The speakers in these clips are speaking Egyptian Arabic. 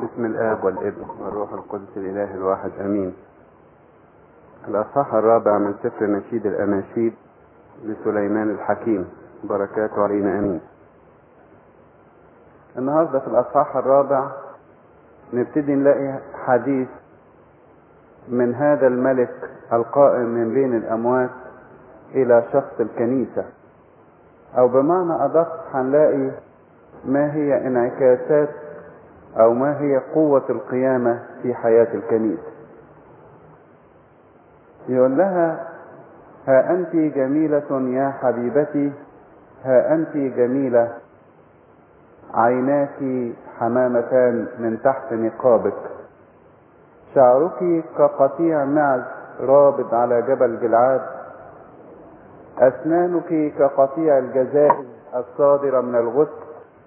بسم الآب والابن والروح القدس الإله الواحد أمين الأصحاح الرابع من سفر نشيد الأناشيد لسليمان الحكيم بركاته علينا أمين النهاردة في الأصحاح الرابع نبتدي نلاقي حديث من هذا الملك القائم من بين الأموات إلى شخص الكنيسة أو بمعنى أدق هنلاقي ما هي انعكاسات أو ما هي قوة القيامة في حياة الكنيسة يقول لها ها أنت جميلة يا حبيبتي ها أنت جميلة عيناك حمامتان من تحت نقابك شعرك كقطيع معز رابض على جبل جلعاد أسنانك كقطيع الجزائز الصادرة من الغسل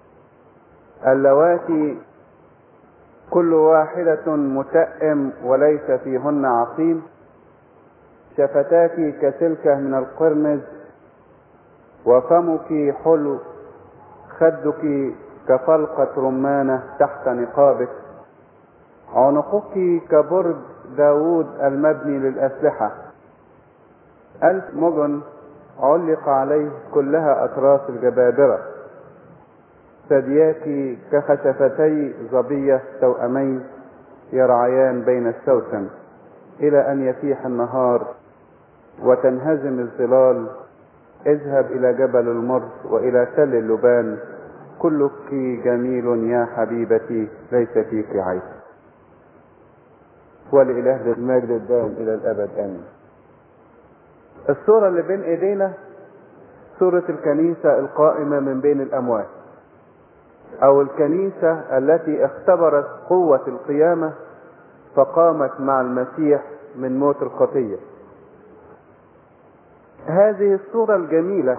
اللواتي كل واحدة متأم وليس فيهن عقيم شفتاك كسلكة من القرمز وفمك حلو خدك كفلقة رمانة تحت نقابك عنقك كبرج داود المبني للأسلحة ألف مجن علق عليه كلها أطراف الجبابرة ثدياك كخشفتي ظبية توأمين يرعيان بين السوسن إلى أن يفيح النهار وتنهزم الظلال اذهب إلى جبل المر وإلى تل اللبان كلك جميل يا حبيبتي ليس فيك عيب ولإله المجد الدائم إلى الأبد آمين الصورة اللي بين إيدينا صورة الكنيسة القائمة من بين الأموات أو الكنيسة التي اختبرت قوة القيامة فقامت مع المسيح من موت الخطية هذه الصورة الجميلة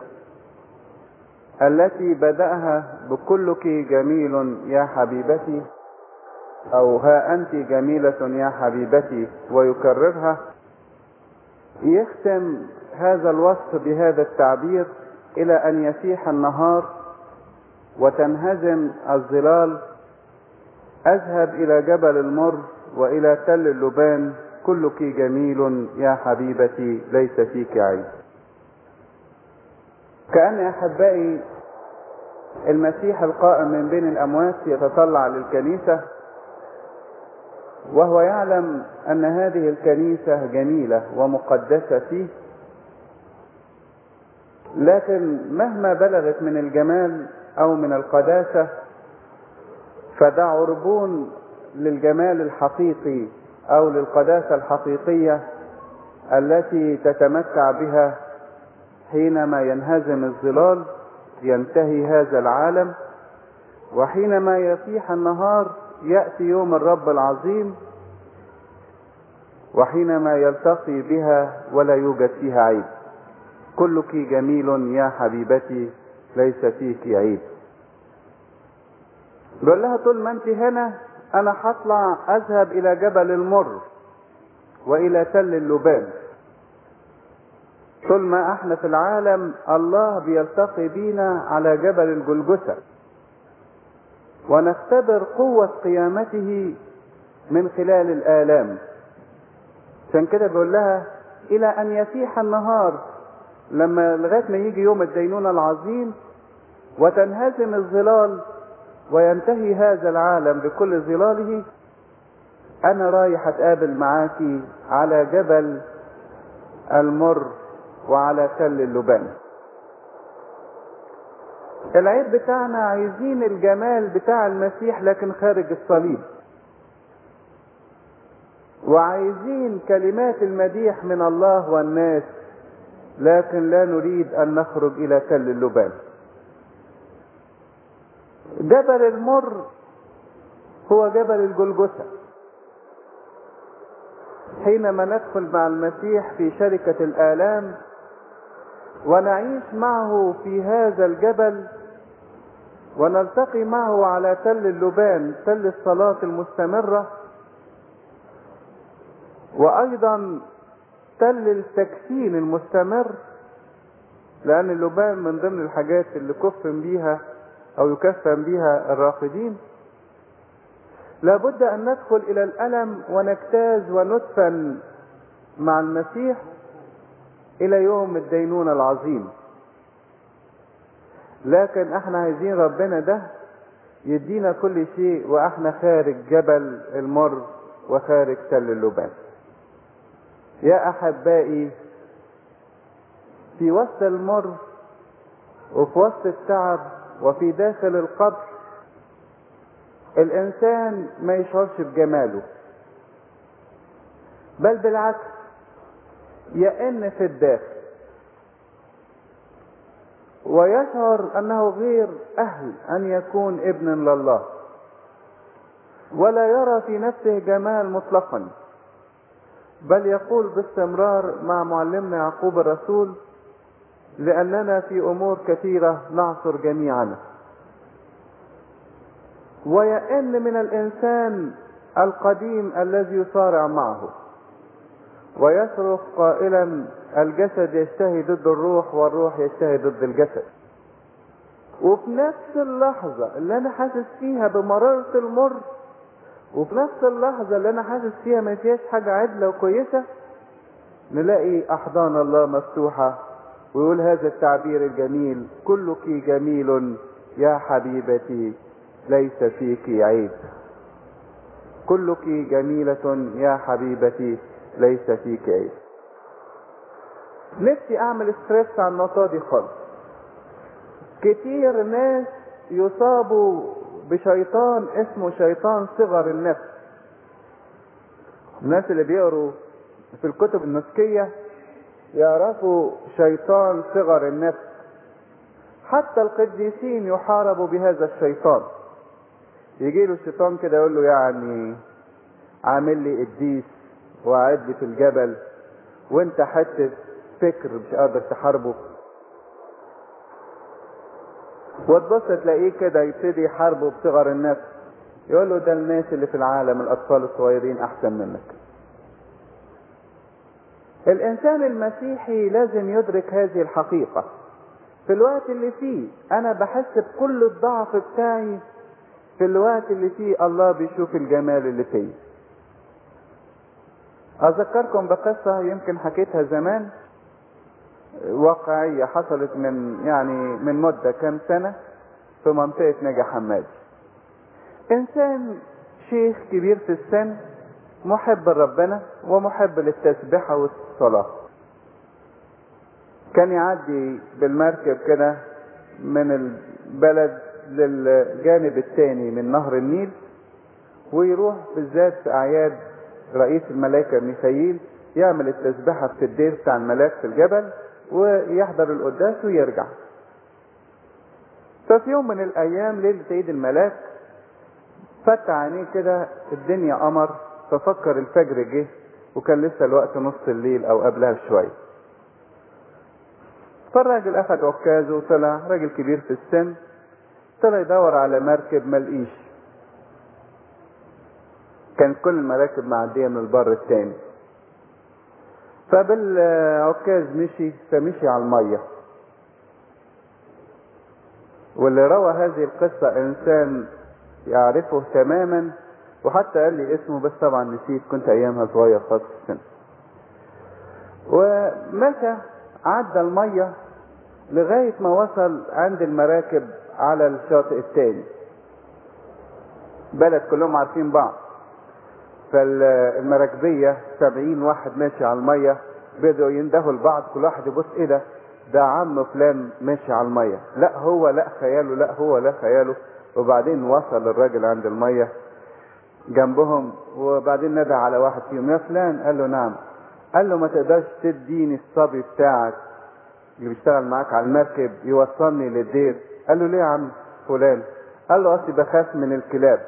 التي بدأها بكلك جميل يا حبيبتي أو ها أنت جميلة يا حبيبتي ويكررها يختم هذا الوصف بهذا التعبير إلى أن يسيح النهار وتنهزم الظلال أذهب إلى جبل المر وإلى تل اللبان كلك جميل يا حبيبتي ليس فيك عيب كأن أحبائي المسيح القائم من بين الأموات يتطلع للكنيسة وهو يعلم أن هذه الكنيسة جميلة ومقدسة فيه لكن مهما بلغت من الجمال أو من القداسة فده عربون للجمال الحقيقي أو للقداسة الحقيقية التي تتمتع بها حينما ينهزم الظلال ينتهي هذا العالم وحينما يصيح النهار يأتي يوم الرب العظيم وحينما يلتقي بها ولا يوجد فيها عيب كلك جميل يا حبيبتي ليس فيك عيب بقول لها طول ما انت هنا انا هطلع اذهب الى جبل المر والى تل اللبان طول ما احنا في العالم الله بيلتقي بينا على جبل الجلجثة ونختبر قوة قيامته من خلال الآلام عشان كده بيقول لها إلى أن يسيح النهار لما لغاية ما يجي يوم الدينونة العظيم وتنهزم الظلال وينتهي هذا العالم بكل ظلاله أنا رايح أتقابل معاكي على جبل المر وعلى تل اللبان العيب بتاعنا عايزين الجمال بتاع المسيح لكن خارج الصليب وعايزين كلمات المديح من الله والناس لكن لا نريد ان نخرج الى تل اللبان جبل المر هو جبل الجلجثة حينما ندخل مع المسيح في شركة الآلام ونعيش معه في هذا الجبل ونلتقي معه على تل اللبان تل الصلاة المستمرة وأيضا تل التكفين المستمر لأن اللبان من ضمن الحاجات اللي كفن بيها أو يكفن بيها الراقدين لابد ان ندخل الى الالم ونجتاز وندفن مع المسيح الى يوم الدينونة العظيم لكن احنا عايزين ربنا ده يدينا كل شيء واحنا خارج جبل المر وخارج تل اللبان يا احبائي في وسط المر وفي وسط التعب وفي داخل القبر الانسان ما يشعرش بجماله بل بالعكس يئن في الداخل ويشعر انه غير اهل ان يكون ابنا لله ولا يرى في نفسه جمال مطلقا بل يقول باستمرار مع معلمنا يعقوب الرسول لاننا في امور كثيره نعثر جميعنا ويئن من الانسان القديم الذي يصارع معه ويصرخ قائلا الجسد يشتهي ضد الروح والروح يشتهي ضد الجسد وفي نفس اللحظة اللي أنا حاسس فيها بمرارة المر وفي نفس اللحظة اللي أنا حاسس فيها ما فيهاش حاجة عدلة وكويسة نلاقي أحضان الله مفتوحة ويقول هذا التعبير الجميل كلك جميل يا حبيبتي ليس فيك عيب كلك جميلة يا حبيبتي ليس فيك عيب نفسي اعمل ستريس على النقطة دي خالص كتير ناس يصابوا بشيطان اسمه شيطان صغر النفس الناس اللي بيقروا في الكتب النسكية يعرفوا شيطان صغر النفس حتى القديسين يحاربوا بهذا الشيطان يجي له الشيطان كده يقول له يعني عامل لي قديس وقاعد لي في الجبل وانت حته فكر مش قادر تحاربه وتبص تلاقيه كده يبتدي يحاربه بصغر النفس يقول له ده الناس اللي في العالم الاطفال الصغيرين احسن منك الانسان المسيحي لازم يدرك هذه الحقيقه في الوقت اللي فيه انا بحس بكل الضعف بتاعي في الوقت اللي فيه الله بيشوف الجمال اللي فيه اذكركم بقصة يمكن حكيتها زمان واقعية حصلت من يعني من مدة كام سنة في منطقة نجا حماد انسان شيخ كبير في السن محب لربنا ومحب للتسبيحة والصلاة كان يعدي بالمركب كده من البلد للجانب الثاني من نهر النيل ويروح بالذات في اعياد رئيس الملائكة ميخائيل يعمل التسبيحة في الدير بتاع الملاك في الجبل ويحضر القداس ويرجع ففي يوم من الايام ليلة عيد الملاك فتح عينيه كده الدنيا قمر ففكر الفجر جه وكان لسه الوقت نص الليل او قبلها بشوية فالراجل اخد عكازه وطلع راجل كبير في السن طلع يدور على مركب ملقيش كانت كل المراكب معدية من البر التاني فبالعكاز مشي فمشي على المية واللي روى هذه القصة انسان يعرفه تماما وحتى قال لي اسمه بس طبعا نسيت كنت ايامها صغير خالص في السن ومشى عدى المية لغاية ما وصل عند المراكب على الشاطئ التاني بلد كلهم عارفين بعض فالمراكبية سبعين واحد ماشي على المية بدأوا يندهوا لبعض كل واحد يبص ايه ده ده عم فلان ماشي على المية لا هو لا خياله لا هو لا خياله وبعدين وصل الراجل عند المية جنبهم وبعدين نادى على واحد فيهم يا فلان قال له نعم قال له ما تقدرش تديني الصبي بتاعك اللي بيشتغل معاك على المركب يوصلني للدير قال له ليه يا عم فلان قال له اصلي بخاف من الكلاب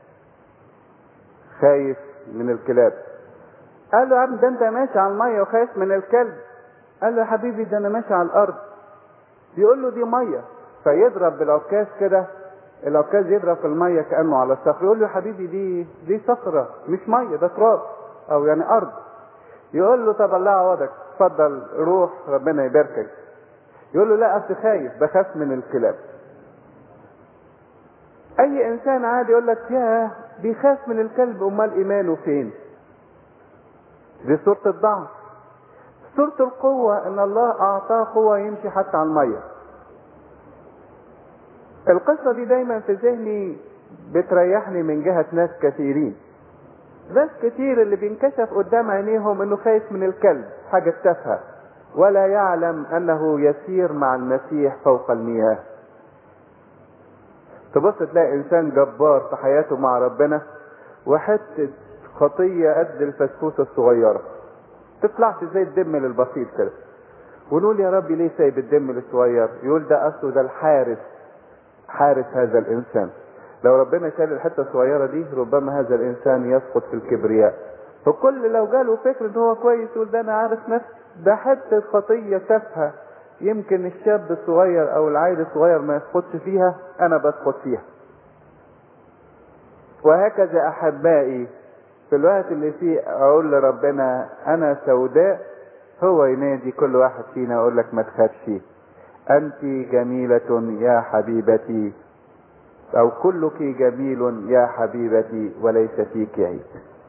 خايف من الكلاب قال له يا عم ده انت ماشي على الميه وخايف من الكلب قال له يا حبيبي ده انا ماشي على الارض يقول له دي ميه فيضرب بالعكاز كده العكاز يضرب في الميه كانه على الصخر يقول له يا حبيبي دي دي صخره مش ميه ده تراب او يعني ارض يقول له طب الله يعوضك اتفضل روح ربنا يباركك يقول له لا اصل خايف بخاف من الكلاب اي انسان عادي يقول لك يا بيخاف من الكلب امال ايمانه فين دي صورة الضعف صورة القوة ان الله اعطاه قوة يمشي حتى على المية القصة دي دايما في ذهني بتريحني من جهة ناس كثيرين ناس كتير اللي بينكشف قدام عينيهم انه خايف من الكلب حاجة تافهة ولا يعلم انه يسير مع المسيح فوق المياه تبص تلاقي انسان جبار في حياته مع ربنا وحتة خطية قد الفسفوسة الصغيرة تطلعش زي الدم البسيط كده ونقول يا ربي ليه سايب الدم الصغير يقول ده اصله ده الحارس حارس هذا الانسان لو ربنا شال الحته الصغيره دي ربما هذا الانسان يسقط في الكبرياء فكل لو جاله فكر ان هو كويس يقول ده انا عارف نفسي ده حته خطيه تافهه يمكن الشاب الصغير او العيل الصغير ما يسقطش فيها انا بسقط فيها وهكذا احبائي في الوقت اللي فيه اقول لربنا انا سوداء هو ينادي كل واحد فينا يقول لك ما تخافش انت جميلة يا حبيبتي او كلك جميل يا حبيبتي وليس فيك عيب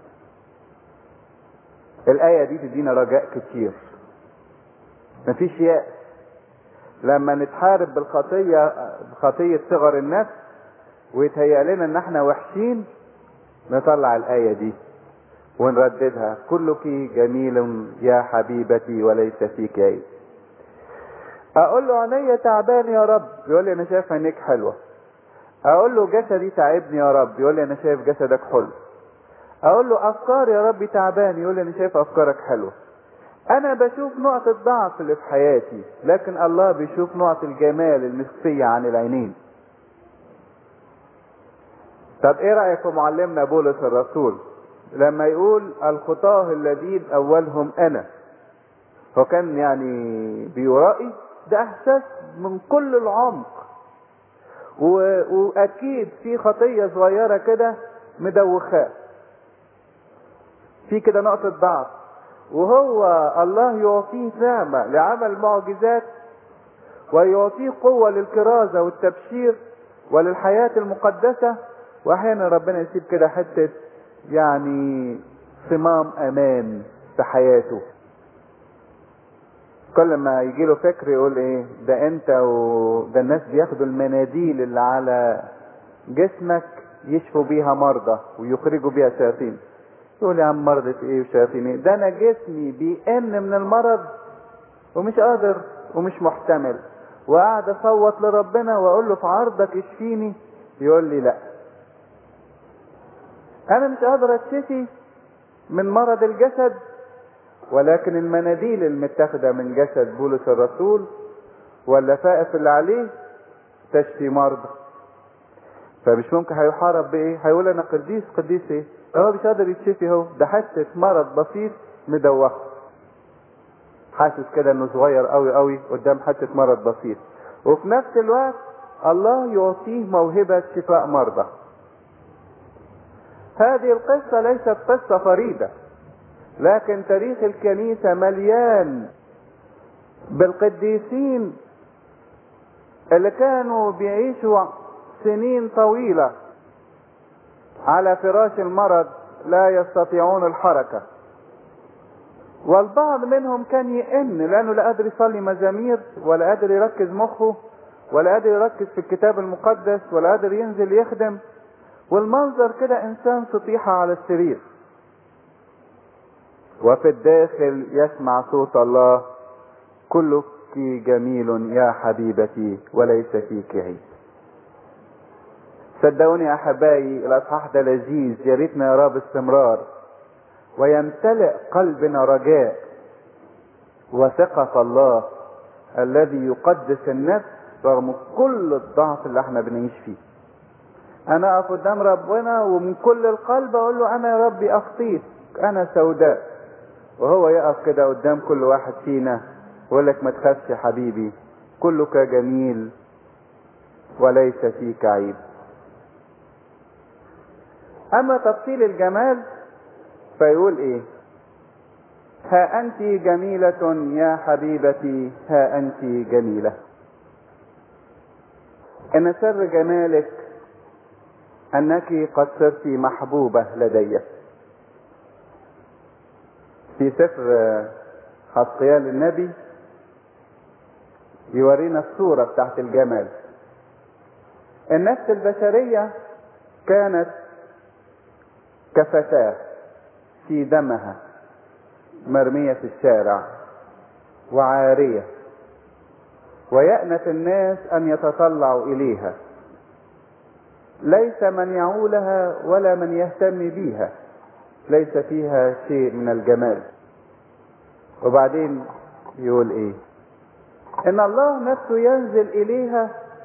الآية دي تدينا رجاء كتير مفيش يأس لما نتحارب بالخطية بخطية صغر النفس ويتهيأ لنا ان احنا وحشين نطلع الآية دي ونرددها كلك جميل يا حبيبتي وليس فيك عيب اقول له عينيا تعبان يا رب يقول لي انا شايف عينيك حلوه اقول له جسدي تعبني يا رب يقول لي انا شايف جسدك حلو اقول له افكار يا رب تعبان يقول لي انا شايف افكارك حلوه انا بشوف نقط الضعف اللي في حياتي لكن الله بيشوف نقط الجمال المخفية عن العينين طب ايه رأيك في معلمنا بولس الرسول لما يقول الخطاه الذين اولهم انا هو كان يعني بيرائي ده احساس من كل العمق و... واكيد في خطية صغيرة كده مدوخاه في كده نقطة ضعف وهو الله يعطيه نعمة لعمل معجزات ويعطيه قوة للكرازة والتبشير وللحياة المقدسة واحيانا ربنا يسيب كده حتة يعني صمام امان في حياته كل ما يجي له فكر يقول ايه ده انت وده الناس بياخدوا المناديل اللي على جسمك يشفوا بيها مرضى ويخرجوا بيها شياطين يقول يا عم مرضى ايه وشياطين ايه ده انا جسمي بيئن من المرض ومش قادر ومش محتمل وقاعد اصوت لربنا واقول له في عرضك اشفيني يقول لي لا انا مش قادر اتشفي من مرض الجسد ولكن المناديل المتاخده من جسد بولس الرسول واللفائف اللي عليه تشفي مرضى فمش ممكن هيحارب بايه هيقول انا قديس قديس ايه هو مش قادر يتشفي هو ده حته مرض بسيط مدوخه حاسس كده انه صغير قوي قوي قدام حته مرض بسيط وفي نفس الوقت الله يعطيه موهبه شفاء مرضى هذه القصه ليست قصه فريده لكن تاريخ الكنيسة مليان بالقديسين اللي كانوا بيعيشوا سنين طويلة على فراش المرض لا يستطيعون الحركة والبعض منهم كان يئن لأنه لا قادر يصلي مزامير ولا قادر يركز مخه ولا قادر يركز في الكتاب المقدس ولا قادر ينزل يخدم والمنظر كده إنسان سطيحة على السرير وفي الداخل يسمع صوت الله كلك جميل يا حبيبتي وليس فيك عيب صدقوني يا احبائي الاصحاح ده لذيذ يا ريتنا يا رب استمرار ويمتلئ قلبنا رجاء وثقة في الله الذي يقدس النفس رغم كل الضعف اللي احنا بنعيش فيه انا اقف قدام ربنا ومن كل القلب اقول له انا يا ربي اخطيت انا سوداء وهو يقف كده قدام كل واحد فينا ويقول لك ما تخافش يا حبيبي كلك جميل وليس فيك عيب اما تفصيل الجمال فيقول ايه ها انت جميلة يا حبيبتي ها انت جميلة ان سر جمالك أنك قد صرت محبوبة لدي في سفر حسقيال النبي يورينا الصورة بتاعت الجمال النفس البشرية كانت كفتاة في دمها مرمية في الشارع وعارية ويأنف الناس أن يتطلعوا إليها ليس من يعولها ولا من يهتم بيها ليس فيها شيء من الجمال وبعدين يقول ايه ان الله نفسه ينزل اليها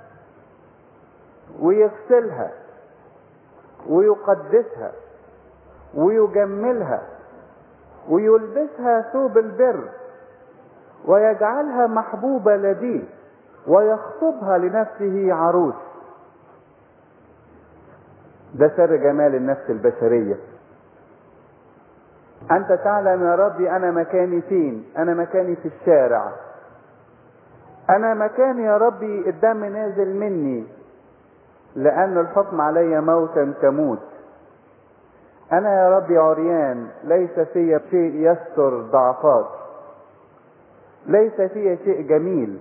ويغسلها ويقدسها ويجملها ويلبسها ثوب البر ويجعلها محبوبة لديه ويخطبها لنفسه عروس ده سر جمال النفس البشرية أنت تعلم يا ربي أنا مكاني فين أنا مكاني في الشارع أنا مكاني يا ربي الدم نازل مني لأن الحكم علي موتا تموت أنا يا ربي عريان ليس في شيء يستر ضعفات ليس في شيء جميل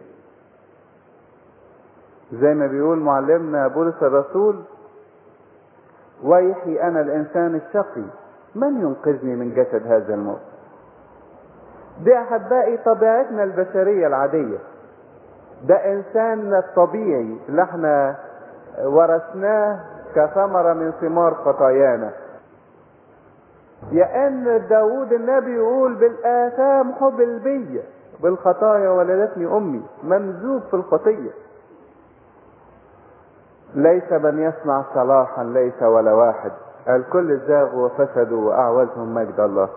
زي ما بيقول معلمنا بولس الرسول ويحي أنا الإنسان الشقي من ينقذني من جسد هذا الموت دي أحبائي طبيعتنا البشرية العادية ده إنسان الطبيعي اللي احنا ورثناه كثمرة من ثمار خطايانا يا ان داود النبي يقول بالآثام حبل بي بالخطايا ولدتني أمي ممزوج في الخطية ليس من يصنع صلاحا ليس ولا واحد الكل زاغوا وفسدوا وأعوزهم مجد الله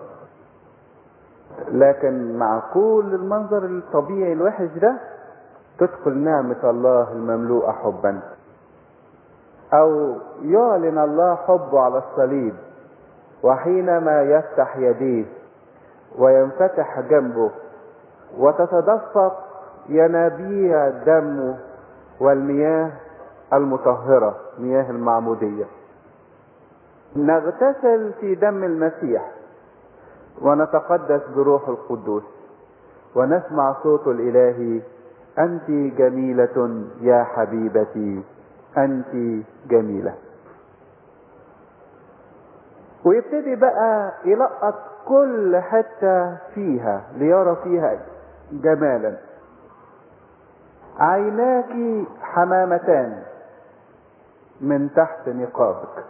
لكن مع كل المنظر الطبيعي الوحش ده تدخل نعمة الله المملوءة حبا أو يعلن الله حبه على الصليب وحينما يفتح يديه وينفتح جنبه وتتدفق ينابيع دمه والمياه المطهرة مياه المعمودية نغتسل في دم المسيح ونتقدس بروح القدوس ونسمع صوت الإلهي أنت جميلة يا حبيبتي أنت جميلة ويبتدي بقى يلقط كل حتة فيها ليرى فيها جمالا عيناك حمامتان من تحت نقابك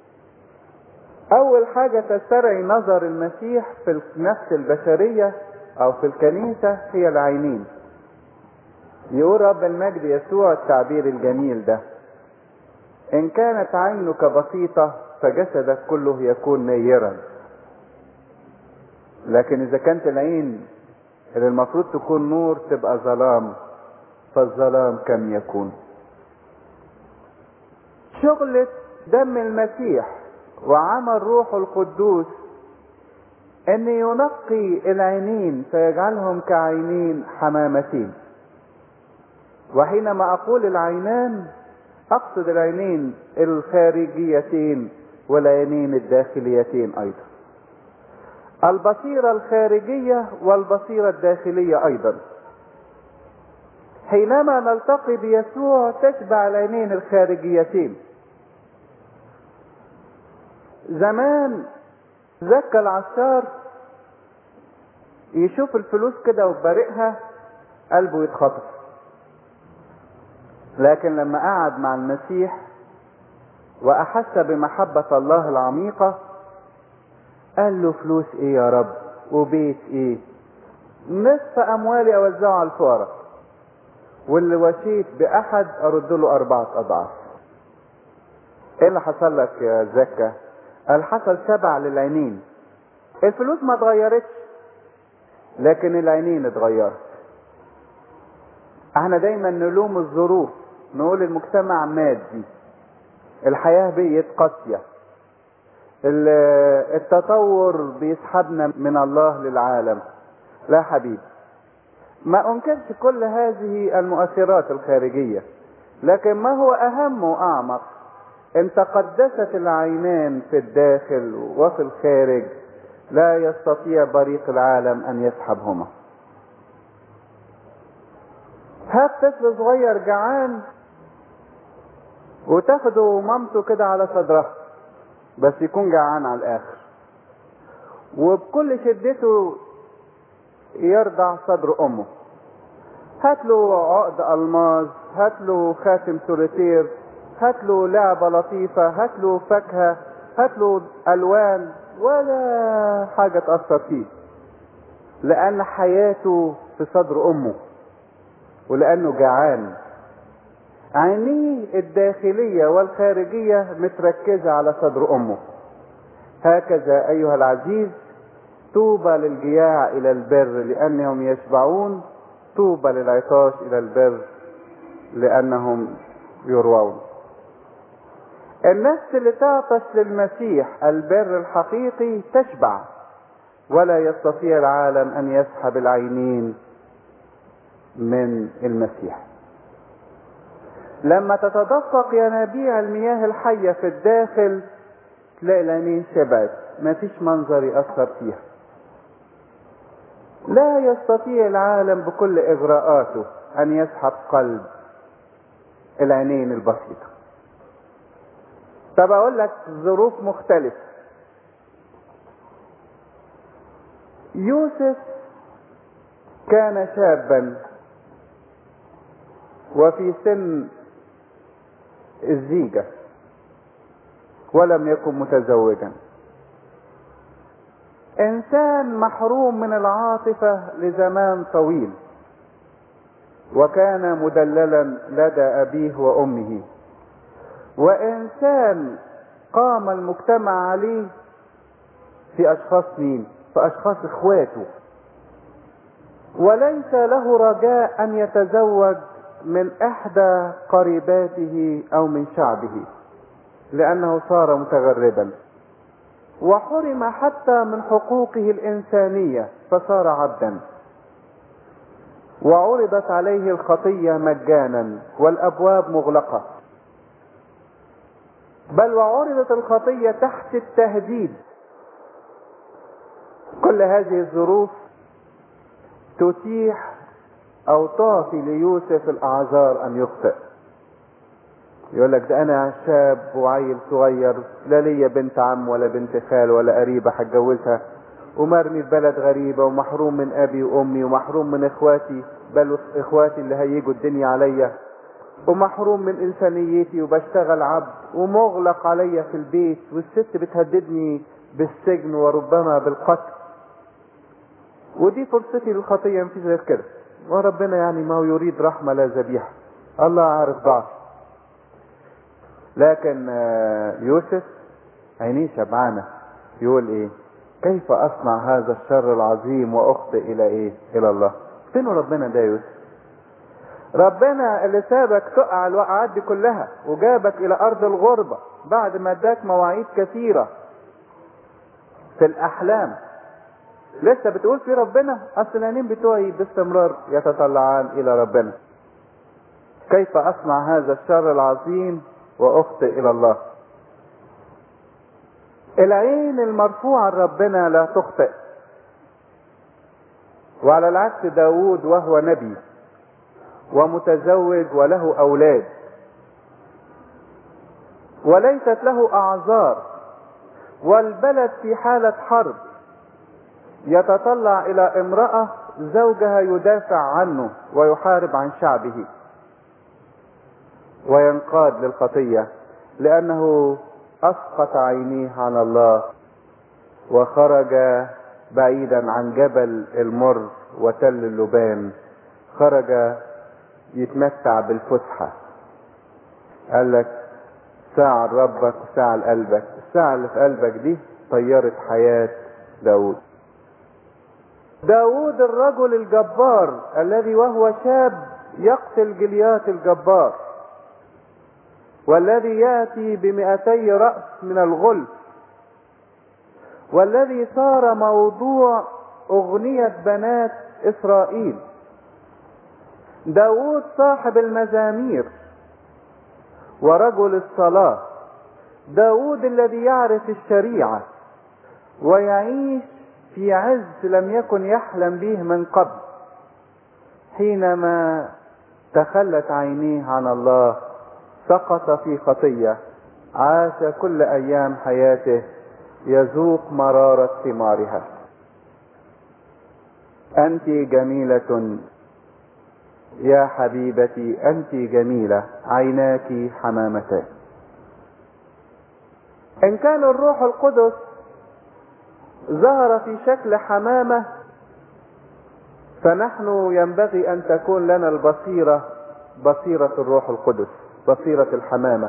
اول حاجة تسترعي نظر المسيح في النفس البشرية او في الكنيسة هي العينين يقول رب المجد يسوع التعبير الجميل ده ان كانت عينك بسيطة فجسدك كله يكون نيرا لكن اذا كانت العين اللي المفروض تكون نور تبقى ظلام فالظلام كم يكون شغلة دم المسيح وعمل روح القدوس ان ينقي العينين فيجعلهم كعينين حمامتين وحينما اقول العينان اقصد العينين الخارجيتين والعينين الداخليتين ايضا البصيرة الخارجية والبصيرة الداخلية ايضا حينما نلتقي بيسوع تشبع العينين الخارجيتين زمان زكى العشار يشوف الفلوس كده وبارقها قلبه يتخطف لكن لما قعد مع المسيح واحس بمحبة الله العميقة قال له فلوس ايه يا رب وبيت ايه نصف اموالي اوزعه على الفقراء واللي وشيت باحد ارد له اربعة اضعاف ايه اللي حصل لك يا زكا قال حصل شبع للعينين الفلوس ما اتغيرتش لكن العينين اتغيرت احنا دايما نلوم الظروف نقول المجتمع مادي الحياة بقت قاسية التطور بيسحبنا من الله للعالم لا حبيبي ما انكرش كل هذه المؤثرات الخارجية لكن ما هو اهم واعمق ان تقدست العينان في الداخل وفي الخارج لا يستطيع بريق العالم ان يسحبهما هات طفل صغير جعان وتاخده مامته كده على صدرها بس يكون جعان على الاخر وبكل شدته يرضع صدر امه هات له عقد الماظ هات له خاتم سوليتير هات له لعبة لطيفة هات له فاكهة هات له الوان ولا حاجة تأثر فيه لأن حياته في صدر أمه ولأنه جعان عينيه الداخلية والخارجية متركزة على صدر أمه هكذا أيها العزيز طوبى للجياع إلى البر لأنهم يشبعون طوبى للعطاش إلى البر لأنهم يروون النفس اللي تعطش للمسيح البر الحقيقي تشبع ولا يستطيع العالم أن يسحب العينين من المسيح لما تتدفق ينابيع المياه الحية في الداخل تلاقي العينين شبعت مفيش منظر يأثر فيها لا يستطيع العالم بكل إغراءاته أن يسحب قلب العينين البسيطة طب أقول لك ظروف مختلفة يوسف كان شابا وفي سن الزيجة ولم يكن متزوجا انسان محروم من العاطفة لزمان طويل وكان مدللا لدى ابيه وامه وانسان قام المجتمع عليه في اشخاص مين في اشخاص اخواته وليس له رجاء ان يتزوج من احدى قريباته او من شعبه لانه صار متغربا وحرم حتى من حقوقه الانسانيه فصار عبدا وعرضت عليه الخطيه مجانا والابواب مغلقه بل وعرضت الخطيه تحت التهديد كل هذه الظروف تتيح او تعطي ليوسف الاعذار ان يخطئ يقول لك ده انا شاب وعيل صغير لا ليا بنت عم ولا بنت خال ولا قريبه هتجوزها ومرمي في بلد غريبه ومحروم من ابي وامي ومحروم من اخواتي بل اخواتي اللي هيجوا الدنيا عليا ومحروم من انسانيتي وبشتغل عبد ومغلق عليا في البيت والست بتهددني بالسجن وربما بالقتل ودي فرصتي للخطيه مفيش غير كده وربنا يعني ما هو يريد رحمه لا ذبيحه الله عارف ضعف لكن يوسف عينيه شبعانه يقول ايه كيف اصنع هذا الشر العظيم واخطئ الى ايه الى الله فين ربنا ده يوسف ربنا اللي سابك تقع الوقعات دي كلها وجابك الى ارض الغربة بعد ما اداك مواعيد كثيرة في الاحلام لسه بتقول في ربنا اصل العينين بتوعي باستمرار يتطلعان الى ربنا كيف اصنع هذا الشر العظيم واخطئ الى الله العين المرفوعة لربنا لا تخطئ وعلى العكس داود وهو نبي ومتزوج وله أولاد وليست له أعذار والبلد في حالة حرب يتطلع إلى امرأة زوجها يدافع عنه ويحارب عن شعبه وينقاد للخطية لأنه أسقط عينيه على الله وخرج بعيدا عن جبل المر وتل اللبان خرج يتمتع بالفسحة قال لك ساعة لربك وساعة لقلبك الساعة اللي في قلبك دي طيرت حياة داود داود الرجل الجبار الذي وهو شاب يقتل جليات الجبار والذي يأتي بمئتي رأس من الغل والذي صار موضوع أغنية بنات إسرائيل داود صاحب المزامير ورجل الصلاة داود الذي يعرف الشريعة ويعيش في عز لم يكن يحلم به من قبل حينما تخلت عينيه عن الله سقط في خطية عاش كل أيام حياته يذوق مرارة ثمارها أنت جميلة يا حبيبتي أنت جميلة عيناك حمامتان إن كان الروح القدس ظهر في شكل حمامة فنحن ينبغي أن تكون لنا البصيرة بصيرة الروح القدس بصيرة الحمامة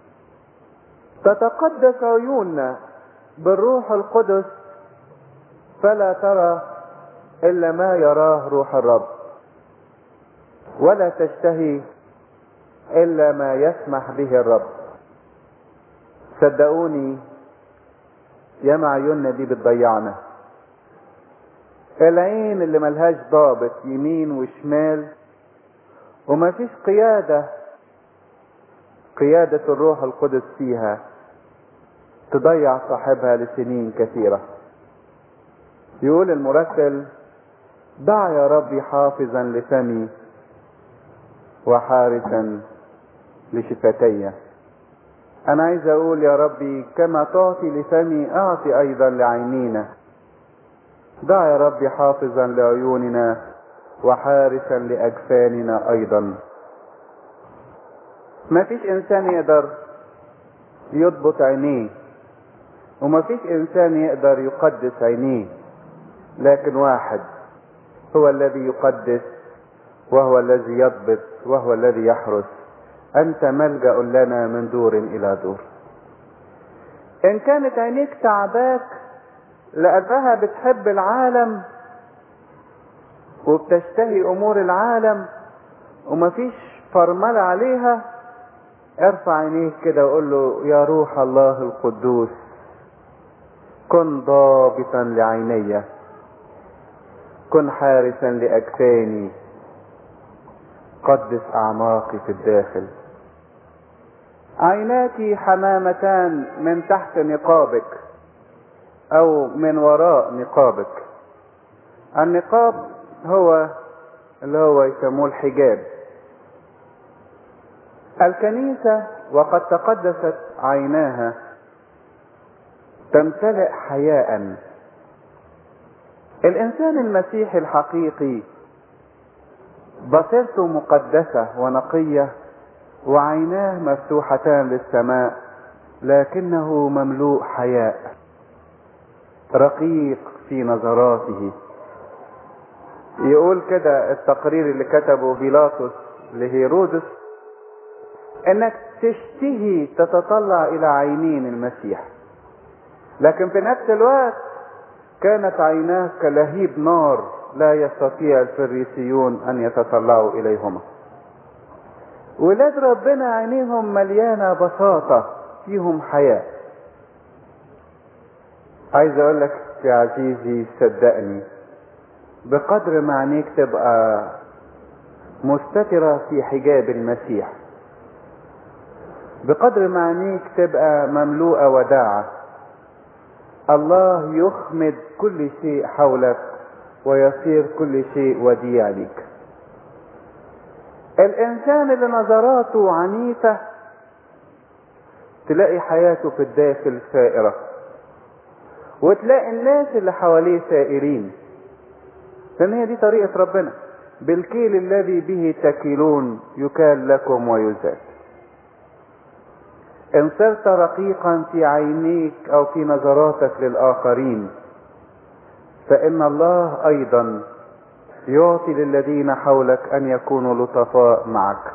تتقدس عيوننا بالروح القدس فلا ترى إلا ما يراه روح الرب ولا تشتهي إلا ما يسمح به الرب صدقوني يا معيوننا دي بتضيعنا العين اللي ملهاش ضابط يمين وشمال ومفيش قيادة قيادة الروح القدس فيها تضيع صاحبها لسنين كثيرة يقول المرتل ضع يا ربي حافظا لفمي وحارسا لشفتي انا عايز اقول يا ربي كما تعطي لفمي اعطي ايضا لعينينا ضع يا ربي حافظا لعيوننا وحارسا لاجفاننا ايضا ما فيش انسان يقدر يضبط عينيه وما فيش انسان يقدر يقدس عينيه لكن واحد هو الذي يقدس وهو الذي يضبط وهو الذي يحرس انت ملجا لنا من دور الى دور ان كانت عينيك تعباك لانها بتحب العالم وبتشتهي امور العالم ومفيش فرملة عليها ارفع عينيك كده وقول له يا روح الله القدوس كن ضابطا لعيني كن حارسا لاجفاني قدس اعماقي في الداخل عيناك حمامتان من تحت نقابك او من وراء نقابك النقاب هو اللي هو يسموه الحجاب الكنيسة وقد تقدست عيناها تمتلئ حياء الانسان المسيحي الحقيقي بصيرته مقدسة ونقية وعيناه مفتوحتان للسماء لكنه مملوء حياء رقيق في نظراته يقول كده التقرير اللي كتبه بيلاطس لهيرودس انك تشتهي تتطلع الى عينين المسيح لكن في نفس الوقت كانت عيناه كلهيب نار لا يستطيع الفريسيون ان يتطلعوا اليهما ولاد ربنا عينيهم مليانه بساطه فيهم حياه عايز اقول لك يا عزيزي صدقني بقدر ما عينيك تبقى مستترة في حجاب المسيح بقدر ما عينيك تبقى مملوءة وداعة الله يخمد كل شيء حولك ويصير كل شيء وديع لك الانسان اللي نظراته عنيفة تلاقي حياته في الداخل سائرة وتلاقي الناس اللي حواليه سائرين لان هي دي طريقة ربنا بالكيل الذي به تكيلون يكال لكم ويزاد ان صرت رقيقا في عينيك او في نظراتك للاخرين فان الله ايضا يعطي للذين حولك ان يكونوا لطفاء معك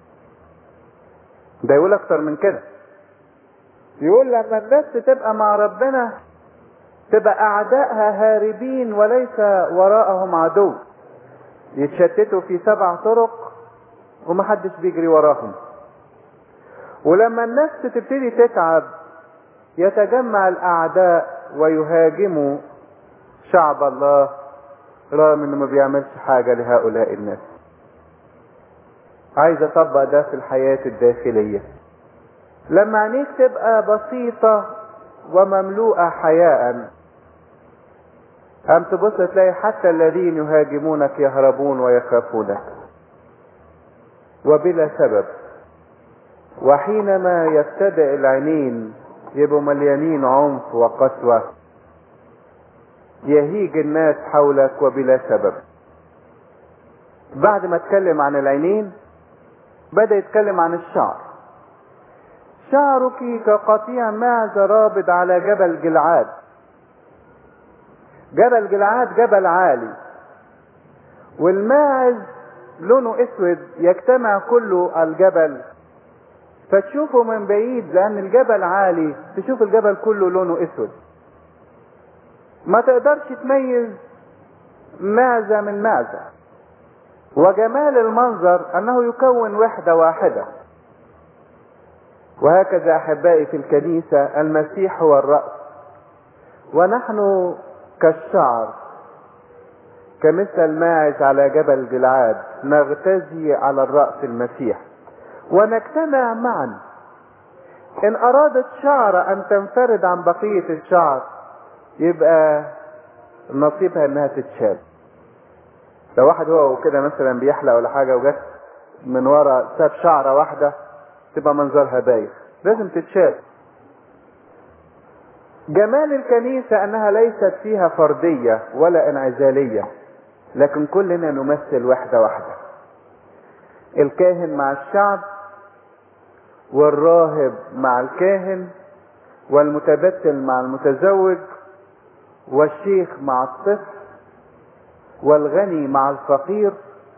ده يقول اكتر من كده يقول لما النفس تبقى مع ربنا تبقى اعدائها هاربين وليس وراءهم عدو يتشتتوا في سبع طرق ومحدش بيجري وراهم ولما النفس تبتدي تتعب يتجمع الاعداء ويهاجموا شعب الله رغم انه ما بيعملش حاجة لهؤلاء الناس عايز اطبق ده في الحياة الداخلية لما عينيك تبقى بسيطة ومملوءة حياء أم تبص تلاقي حتى الذين يهاجمونك يهربون ويخافونك وبلا سبب وحينما يبتدئ العينين يبقوا مليانين عنف وقسوة يهيج الناس حولك وبلا سبب بعد ما اتكلم عن العينين بدأ يتكلم عن الشعر شعرك كقطيع معز رابض على جبل جلعاد جبل جلعاد جبل عالي والماعز لونه اسود يجتمع كله الجبل فتشوفه من بعيد لان الجبل عالي تشوف الجبل كله لونه اسود ما تقدرش تميز معزة من معزة وجمال المنظر انه يكون وحدة واحدة وهكذا احبائي في الكنيسة المسيح هو الرأس ونحن كالشعر كمثل الماعز على جبل جلعاد نغتزي على الرأس المسيح ونجتمع معا ان ارادت شعرة ان تنفرد عن بقية الشعر يبقى نصيبها انها تتشال لو واحد هو كده مثلا بيحلق ولا حاجة وجت من ورا ساب شعرة واحدة تبقى منظرها بايخ لازم تتشال جمال الكنيسة انها ليست فيها فردية ولا انعزالية لكن كلنا نمثل وحدة واحدة الكاهن مع الشعب والراهب مع الكاهن والمتبتل مع المتزوج والشيخ مع الطفل والغني مع الفقير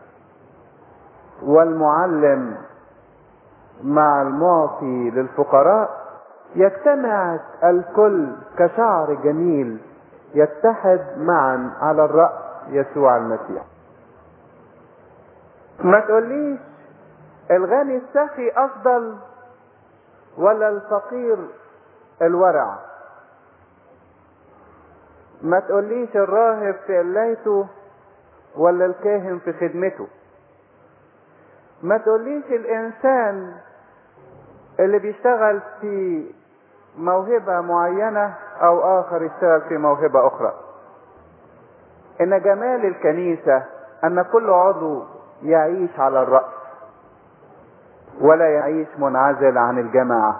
والمعلم مع المعطي للفقراء يجتمع الكل كشعر جميل يتحد معا على الرأس يسوع المسيح ما تقوليش الغني السخي افضل ولا الفقير الورع ما تقوليش الراهب في قلايته ولا الكاهن في خدمته ما تقوليش الانسان اللي بيشتغل في موهبة معينة او اخر يشتغل في موهبة اخرى ان جمال الكنيسة ان كل عضو يعيش على الرأس ولا يعيش منعزل عن الجماعة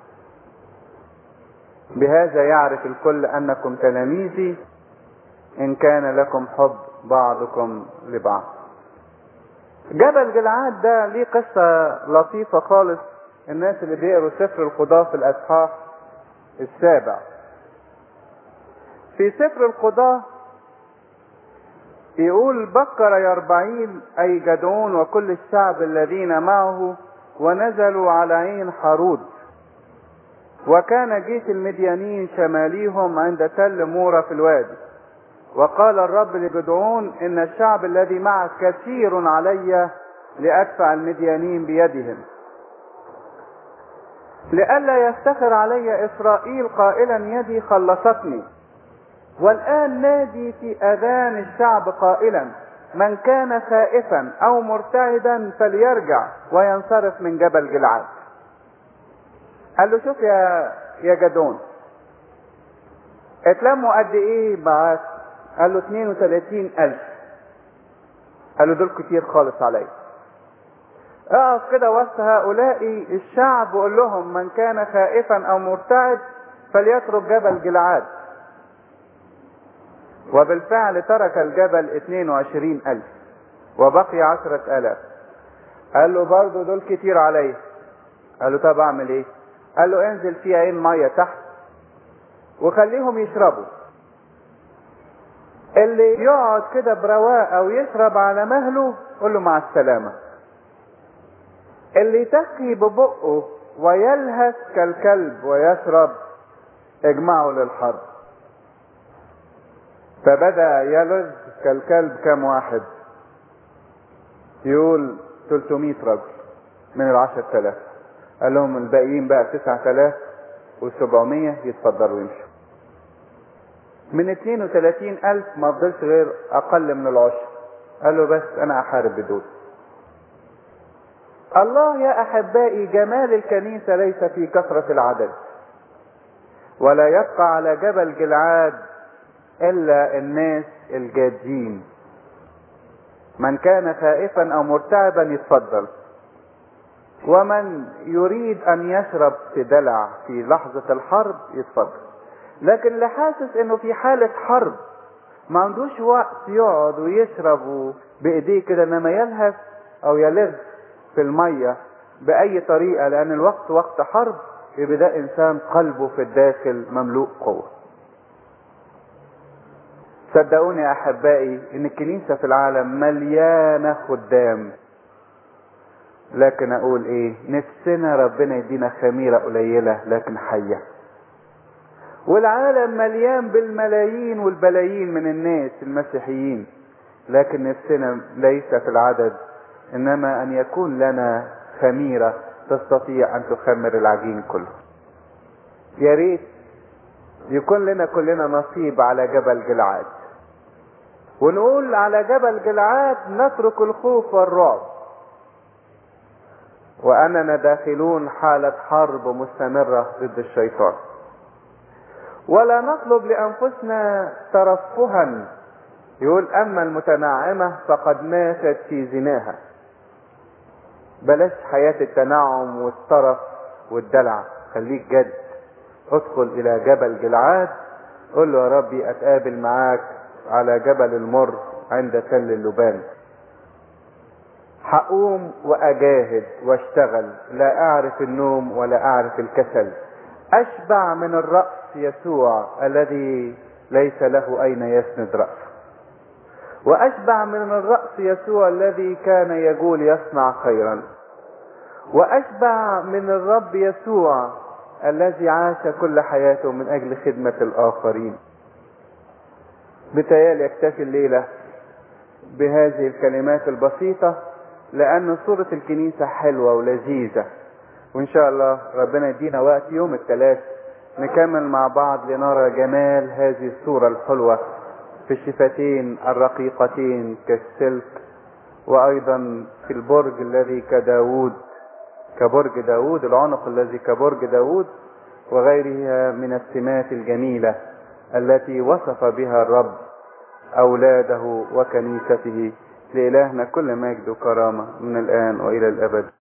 بهذا يعرف الكل انكم تلاميذي ان كان لكم حب بعضكم لبعض جبل جلعاد ده ليه قصة لطيفة خالص الناس اللي بيقروا سفر القضاء في الاصحاح السابع في سفر القضاء يقول بكر يربعين اي جدعون وكل الشعب الذين معه ونزلوا على عين حرود وكان جيش المديانين شماليهم عند تل مورة في الوادي وقال الرب لجدعون ان الشعب الذي معك كثير علي لادفع المديانين بيدهم لئلا يفتخر علي اسرائيل قائلا يدي خلصتني والان نادي في اذان الشعب قائلا من كان خائفا او مرتعدا فليرجع وينصرف من جبل جلعاد قال له شوف يا يا جدون اتلموا قد ايه معاك قال له 32 الف قال له دول كتير خالص عليا اقف كده وسط هؤلاء الشعب وقول لهم من كان خائفا او مرتعد فليترك جبل جلعاد وبالفعل ترك الجبل 22 ألف وبقي عشرة ألاف قال له برضه دول كتير عليا قال له طب أعمل إيه؟ قال له انزل في عين مية تحت وخليهم يشربوا اللي يقعد كده برواء أو يشرب على مهله قول له مع السلامة اللي يتقي ببقه ويلهث كالكلب ويشرب اجمعه للحرب فبدأ يلغ كالكلب كم واحد يقول 300 رجل من العشر تلاف قال لهم الباقيين بقى تسعة تلاف وسبعمية يتفضلوا يمشوا من 32 ألف ما فضلش غير أقل من العشر قال له بس أنا أحارب بدول الله يا احبائي جمال الكنيسه ليس في كثره العدد ولا يبقى على جبل جلعاد الا الناس الجادين من كان خائفا او مرتعبا يتفضل ومن يريد ان يشرب في دلع في لحظة الحرب يتفضل لكن اللي حاسس انه في حالة حرب ما عندوش وقت يقعد ويشرب بايديه كده انما يلهث او يلغ في المية باي طريقة لان الوقت وقت حرب يبقى ده انسان قلبه في الداخل مملوء قوة صدقوني يا احبائي ان الكنيسة في العالم مليانة خدام لكن اقول ايه نفسنا ربنا يدينا خميرة قليلة لكن حية والعالم مليان بالملايين والبلايين من الناس المسيحيين لكن نفسنا ليس في العدد انما ان يكون لنا خميرة تستطيع ان تخمر العجين كله يا ريت يكون لنا كلنا نصيب على جبل جلعاد ونقول على جبل جلعاد نترك الخوف والرعب وأننا داخلون حالة حرب مستمرة ضد الشيطان ولا نطلب لأنفسنا ترفها يقول أما المتنعمة فقد ماتت في زناها بلاش حياة التنعم والترف والدلع خليك جد ادخل إلى جبل جلعاد قل له يا ربي أتقابل معاك على جبل المر عند تل اللبان هقوم واجاهد واشتغل لا اعرف النوم ولا اعرف الكسل اشبع من الرأس يسوع الذي ليس له اين يسند رأسه واشبع من الرأس يسوع الذي كان يقول يصنع خيرا واشبع من الرب يسوع الذي عاش كل حياته من اجل خدمة الاخرين بتيالي يكتفي الليلة بهذه الكلمات البسيطة لأن صورة الكنيسة حلوة ولذيذة وإن شاء الله ربنا يدينا وقت يوم الثلاث نكمل مع بعض لنرى جمال هذه الصورة الحلوة في الشفتين الرقيقتين كالسلك وأيضا في البرج الذي كداود كبرج داود العنق الذي كبرج داود وغيرها من السمات الجميلة التي وصف بها الرب أولاده وكنيسته لإلهنا كل مجد وكرامة من الآن وإلى الأبد